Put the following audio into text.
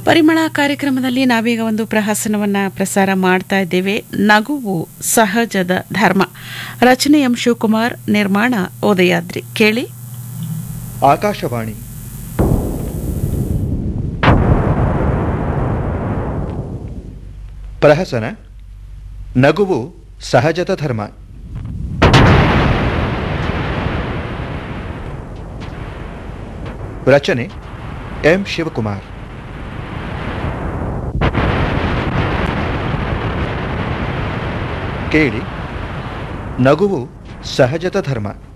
ಪರಿಮಳ ಕಾರ್ಯಕ್ರಮದಲ್ಲಿ ನಾವೀಗ ಒಂದು ಪ್ರಹಸನವನ್ನ ಪ್ರಸಾರ ಮಾಡ್ತಾ ಇದ್ದೇವೆ ನಗುವು ಸಹಜದ ಧರ್ಮ ರಚನೆ ಎಂ ಶಿವಕುಮಾರ್ ನಿರ್ಮಾಣ ಉದಯಾದ್ರಿ ಕೇಳಿ ಆಕಾಶವಾಣಿ ಪ್ರಹಸನ ನಗುವು ಸಹಜದ ಧರ್ಮ ರಚನೆ ಎಂ ಶಿವಕುಮಾರ್ ಕೇಳಿ ನಗುವು ಸಹಜದ ಧರ್ಮ